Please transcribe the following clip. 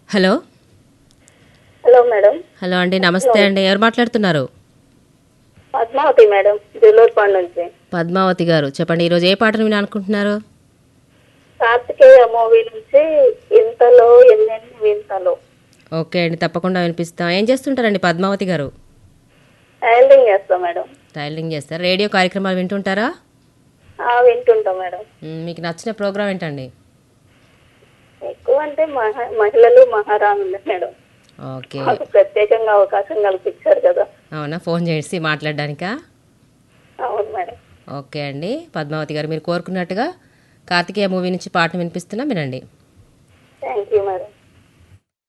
hello hello madam hello అండి నమస్తే అండి ఎవరు మాట్లాడుతున్నారు పద్మావతి మేడం జూలూరుపాడు నుంచి పద్మావతి గారు చెప్పండి ఈరోజు ఏ పాటను విని అనుకుంటున్నారు కార్తికేయ మూవీ నుంచి ఇంతలో ఎన్నెన్ని వింతలో ఓకే అండి తప్పకుండా వినిపిస్తాం ఏం చేస్తుంటారండి పద్మావతి గారు హ్యాండింగ్ చేస్తాం మేడం టైలరింగ్ చేస్తారు రేడియో కార్యక్రమాలు వింటుంటారా ఆ, వింటుంటాం మేడం మ్, మీకు నచ్చిన ప్రోగ్రామ్ ఏంటండి ఎక్కువ అంటే మహ- మహిళలు మహారాణులే మేడం ఓకే మాకు ప్రత్యేకంగా అవకాశం కల్పించారు కదా అవునా ఫోన్ చేసి మాట్లాడడానికా అవును మేడం ఓకే అండి పద్మావతి గారు మీరు కోరుకున్నట్టుగా కార్తికేయ మూవీ నుంచి పాటను వినిపిస్తున్నా వినండి థ్యాంక్ యూ మేడం